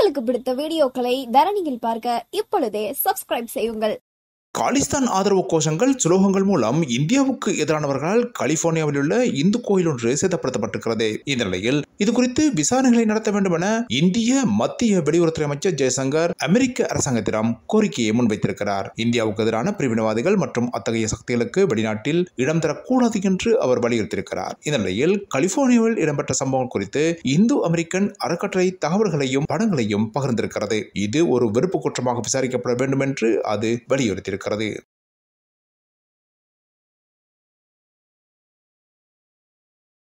உங்களுக்கு பிடித்த வீடியோக்களை தரணியில் பார்க்க இப்பொழுதே சப்ஸ்கிரைப் செய்யுங்கள் காலிஸ்தான் ஆதரவு கோஷங்கள் சுலோகங்கள் மூலம் இந்தியாவுக்கு எதிரானவர்களால் கலிபோர்னியாவில் உள்ள இந்து கோயில் ஒன்று சேதப்படுத்தப்பட்டிருக்கிறது இந்த நிலையில் இது குறித்து விசாரணைகளை நடத்த வேண்டும் என இந்திய மத்திய வெளியுறவுத்துறை அமைச்சர் ஜெய்சங்கர் அமெரிக்க அரசாங்கத்திடம் கோரிக்கையை முன்வைத்திருக்கிறார் இந்தியாவுக்கு எதிரான பிரிவினவாதிகள் மற்றும் அத்தகைய சக்திகளுக்கு வெளிநாட்டில் இடம் தரக்கூடாது என்று அவர் வலியுறுத்தியிருக்கிறார் இந்த நிலையில் கலிபோர்னியாவில் இடம்பெற்ற சம்பவம் குறித்து இந்து அமெரிக்கன் அறக்கட்டளை தகவல்களையும் படங்களையும் பகிர்ந்திருக்கிறது இது ஒரு வெறுப்பு குற்றமாக விசாரிக்கப்பட வேண்டும் என்று அது வலியுறுத்தியிருக்கிறது